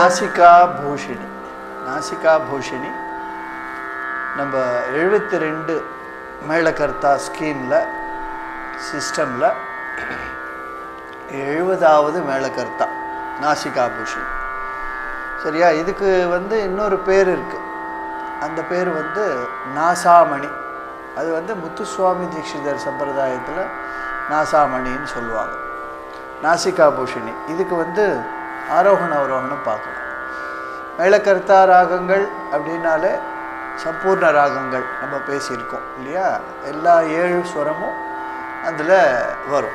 நாசிகா பூஷிணி நாசிகா பூஷிணி நம்ம எழுபத்தி ரெண்டு மேளகர்த்தா ஸ்கீமில் சிஸ்டமில் எழுபதாவது மேளகர்த்தா நாசிகா பூஷிணி சரியா இதுக்கு வந்து இன்னொரு பேர் இருக்குது அந்த பேர் வந்து நாசாமணி அது வந்து முத்துசுவாமி தீட்சிதர் சம்பிரதாயத்தில் நாசாமணின்னு சொல்லுவாங்க நாசிகா பூஷிணி இதுக்கு வந்து ஆரோகண அவரோகணம் பார்க்கலாம் மேளக்கர்த்தா ராகங்கள் அப்படின்னாலே சம்பூர்ண ராகங்கள் நம்ம பேசியிருக்கோம் இல்லையா எல்லா ஏழு ஸ்வரமும் அதில் வரும்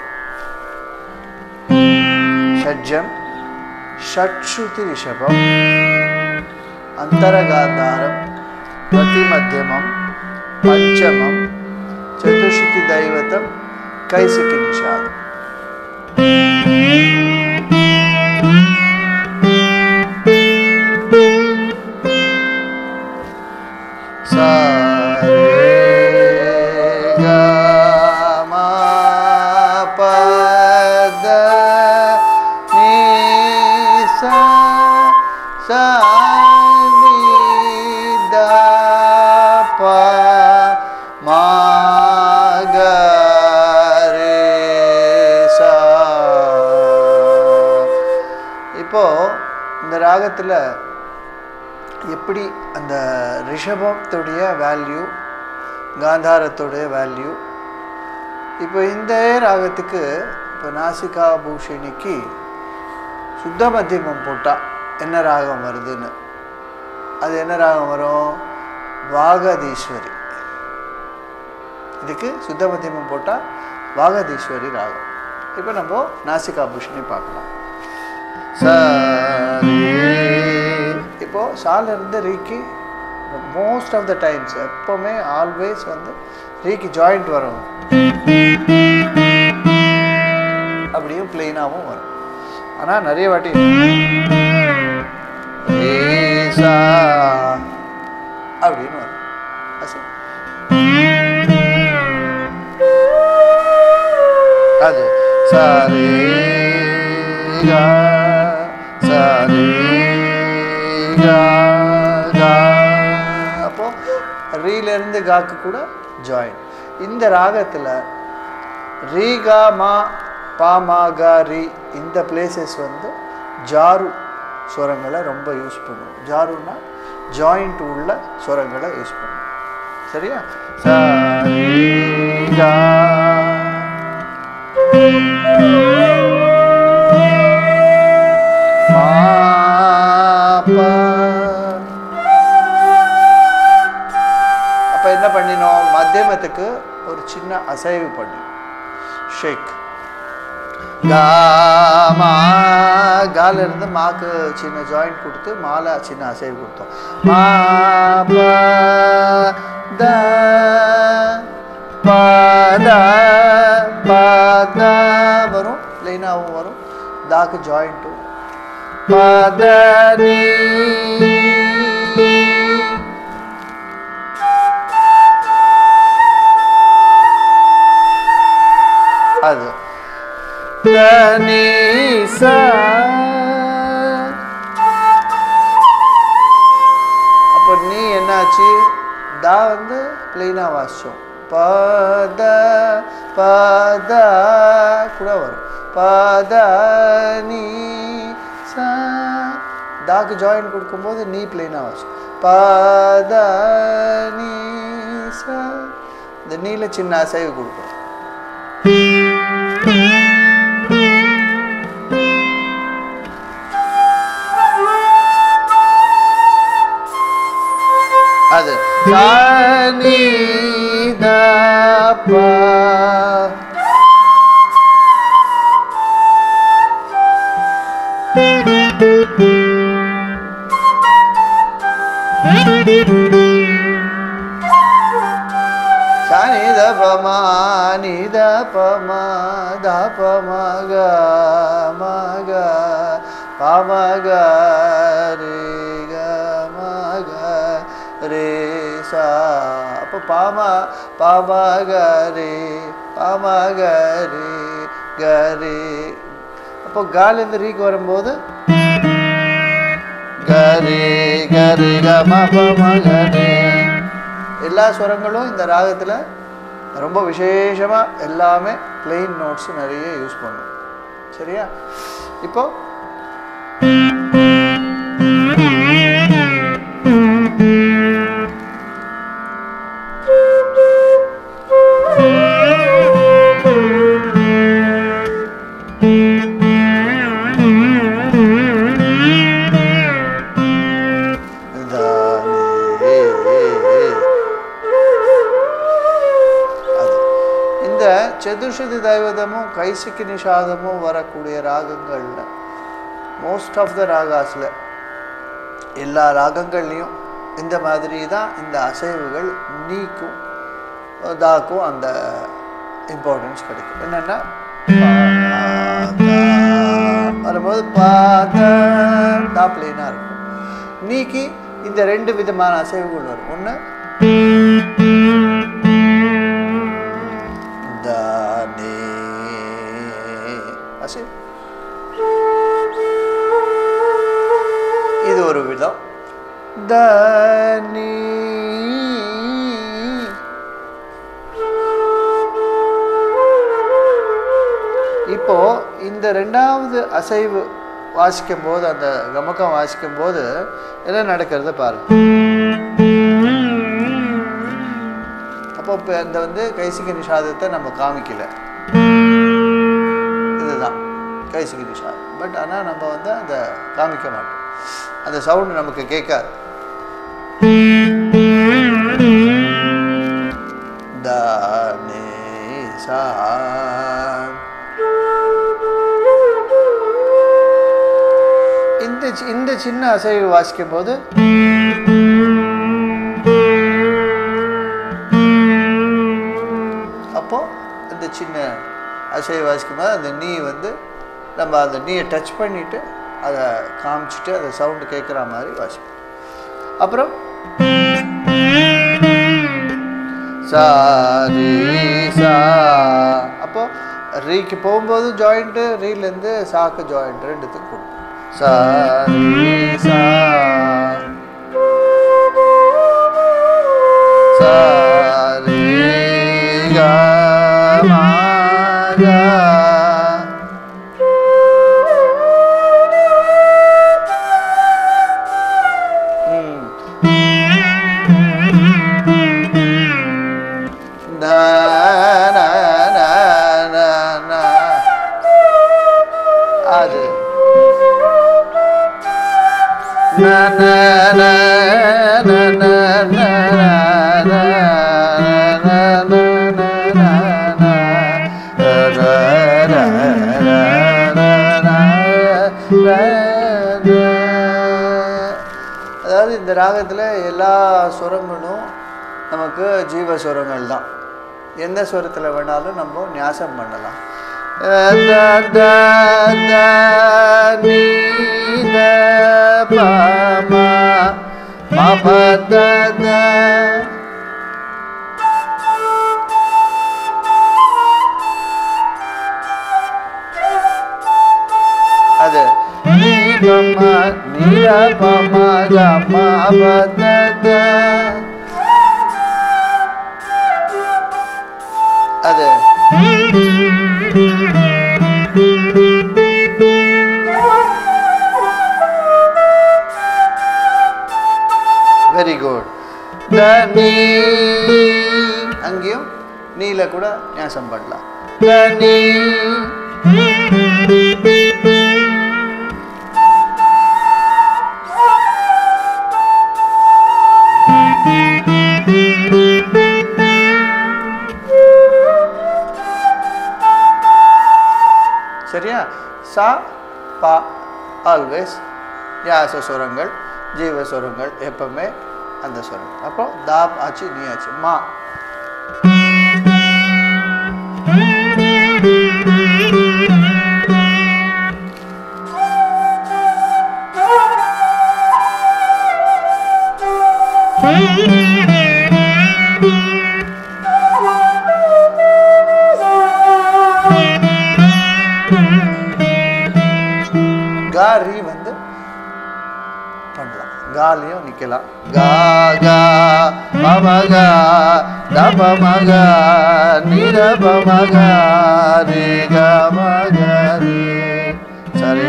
ஷட்ஜம் ஷட்ஸ்ருதி ரிஷபம் அந்தரகாந்தாரம் பிரதிமத்தியமம் பஞ்சமம் சதுஸ்ருதி தைவதம் கைசிக்கி நிஷாதம் சா ரே கா மா ப த நீ சா சா நீ த ப மா க ரே சா இப்போ இந்த ராகத்தில் எப்படி அந்த ரிஷபத்துடைய வேல்யூ காந்தாரத்துடைய வேல்யூ இப்போ இந்த ராகத்துக்கு இப்போ நாசிகா பூஷணிக்கு சுத்த மத்தியமம் போட்டால் என்ன ராகம் வருதுன்னு அது என்ன ராகம் வரும் வாகதீஸ்வரி இதுக்கு சுத்த மத்தியமம் போட்டால் வாகதீஸ்வரி ராகம் இப்போ நம்ம நாசிகா பூஷணி பார்க்கலாம் சரி இப்போ சால இருந்து ரீக்கு மோஸ்ட் ஆஃப் த டைம்ஸ் எப்போவுமே ஆல்வேஸ் வந்து ரீக்கு ஜாயிண்ட் வரும் அப்படியும் பிளெயினாகவும் வரும் ஆனால் நிறைய வாட்டி ரே, சா அப்படின்னு வரும் அது அது சரி கா சரி கா கா அப்போ ரீலேருந்து காக்கு கூட ஜாயின் இந்த ராகத்தில் ரீ கா மா பா மா கா ரீ இந்த பிளேசஸ் வந்து ஜாரு ஸ்வரங்களை ரொம்ப யூஸ் பண்ணுவோம் ஜாருன்னா ஜாயிண்ட் உள்ள ஸ்வரங்களை யூஸ் பண்ணுவோம் சரியா சரி கா மா பா அப்போ என்ன பண்ணினோம் மத்தியமத்துக்கு ஒரு சின்ன அசைவு பண்ணி ஷேக் காமா கால இருந்து மாக்கு சின்ன ஜாயிண்ட் கொடுத்து மாலை சின்ன அசைவு கொடுத்தோம் மா ப த ப த ப த வரும் லைனாகவும் வரும் தாக்கு ஜாயிண்ட்டும் பத நீ அது தனி சா அப்போ நீ என்னாச்சு தா வந்து பிளெயினாக வாசிச்சோம் பத பத கூட வரும் பத நீ சா தாக்கு ஜாயின் கொடுக்கும்போது நீ பிளெயினாக வாசிச்சோம் பத நீ சா இந்த நீல சின்ன அசைவு கொடுக்கும் அது சனி த ப சனி த ப ம நி த ப ம த ப ம க ம க ப ம க ரே க ம க ரே சா அப்போ பாம பாம க ரே பாம க ரே க ரே அப்போ காலேருந்து ரீக்கு வரும்போது ரே கரி கம பமகரே எல்லா ஸ்வரங்களும் இந்த ராகத்தில் ரொம்ப விசேஷமாக எல்லாமே பிளெயின் நோட்ஸ் நிறைய யூஸ் பண்ணும் சரியா இப்போ தானே. அது இந்த சதுர்ஷதி தைவதமும் கைசிக்கு நிஷாதமும் வரக்கூடிய ராகங்கள்ல மோஸ்ட் ஆஃப் த ராகாஸில் எல்லா ராகங்கள்லையும் இந்த மாதிரி தான் இந்த அசைவுகள் நீக்கும் தாக்கும் அந்த இம்பார்ட்டன்ஸ் கிடைக்கும் என்னென்னா வரும்போது பாத தா பிளெயினாக இருக்கும் நீக்கி இந்த ரெண்டு விதமான அசைவுகள் வரும் ஒன்று தானே அசைவு இது ஒரு விதம் தனி இப்போ இந்த ரெண்டாவது அசைவு வாசிக்கும் போது அந்த கமக்கம் வாசிக்கும் போது என்ன நடக்கிறது பாருங்க அப்போ இப்போ இந்த வந்து கைசிக நிஷாதத்தை நம்ம காமிக்கல இதுதான் கைசிக நிஷாதம் பட் ஆனால் நம்ம வந்து அந்த காமிக்க மாட்டோம் அந்த சவுண்டு நமக்கு கேட்காது தானே சா இந்த சி- இந்த சின்ன அசைவு வாசிக்கும் போது அப்போ இந்த சின்ன அசைவு வாசிக்கும் போது அந்த நீ வந்து நம்ம அந்த நீயை டச் பண்ணிட்டு அதை காமிச்சிட்டு அந்த சவுண்டு கேட்குற மாதிரி வாசிப்போம் அப்புறம் சாரி சா அப்போ ரீக்கு போகும்போது ஜாயிண்ட்டு ரீலேருந்து சாக்கு ஜாயிண்ட் ரெண்டுத்துக்கும் கொடுக்கும் சாரி சா சாரி கா மா கா. ம். Na na na na na அது na na na na na na na na அதாவது இந்த ராகத்தில் எல்லா சுரங்களும் நமக்கு ஜீவ சுரங்கள் தான் எந்த சுரத்தில் வேணாலும் நம்ம நியாசம் பண்ணலாம் த, த, த, நீ, த, ப, ம, ம, ப, த, த. அது நீ, ப, ம, நீ, ர, ப, ம, க, ம, ப, த, த. அது வெரி குட் த நீ அங்கேயும் நீல கூட ஞாசம் பண்ணலாம் த நீ சரியா சா பா ஆல்வேஸ் யாச சுரங்கள் ஜீவ சுரங்கள் எப்பவுமே அந்த சுரங்கள் அப்போ தாப் ஆச்சு நீ ஆச்சு மா காரி வந்து பண்ணலாம் காலையும் நிற்கலாம் கா கா பமக தபமக நிரபமக ரே கமக ரே சரி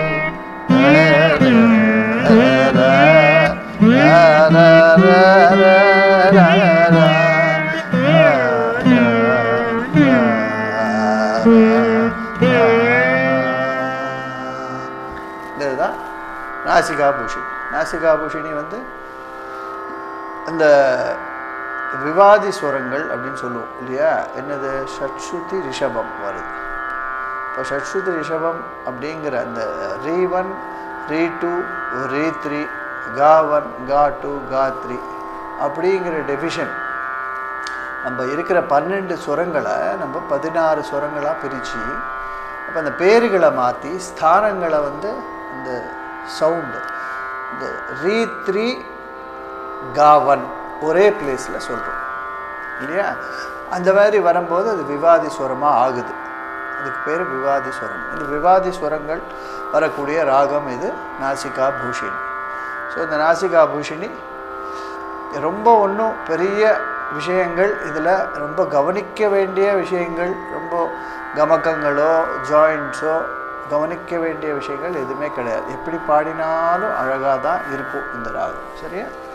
இதுதான் நாசிகாபூஷினி நாசிகாபூஷினி வந்து அந்த விவாதி ஸ்வரங்கள் அப்படின்னு சொல்லுவோம் இல்லையா என்னது ஷட்சுதி ரிஷபம் வருது இப்போ ஷட்சுதி ரிஷபம் அப்படிங்கிற அந்த ரீ ஒன் ரீ டூ ரீ த்ரீ கா ஒன் கா டூ கா த்ரீ அப்படிங்கிற டெபிஷன் நம்ம இருக்கிற பன்னெண்டு சுரங்களை நம்ம பதினாறு சுரங்களாக பிரித்து அப்போ அந்த பேர்களை மாற்றி ஸ்தானங்களை வந்து அந்த சவுண்டு இந்த ரீ த்ரீ காவன் ஒரே பிளேஸில் சொல்கிறோம் இல்லையா அந்த மாதிரி வரும்போது அது விவாதி ஸ்வரமாக ஆகுது அதுக்கு பேர் விவாதி ஸ்வரம் இந்த விவாதி ஸ்வரங்கள் வரக்கூடிய ராகம் இது நாசிகா பூஷினி ஸோ இந்த நாசிகா பூஷினி ரொம்ப ஒன்றும் பெரிய விஷயங்கள் இதில் ரொம்ப கவனிக்க வேண்டிய விஷயங்கள் ரொம்ப கமக்கங்களோ ஜாயிண்ட்ஸோ கவனிக்க வேண்டிய விஷயங்கள் எதுவுமே கிடையாது எப்படி பாடினாலும் அழகாக தான் இருக்கும் இந்த ராகம் சரியா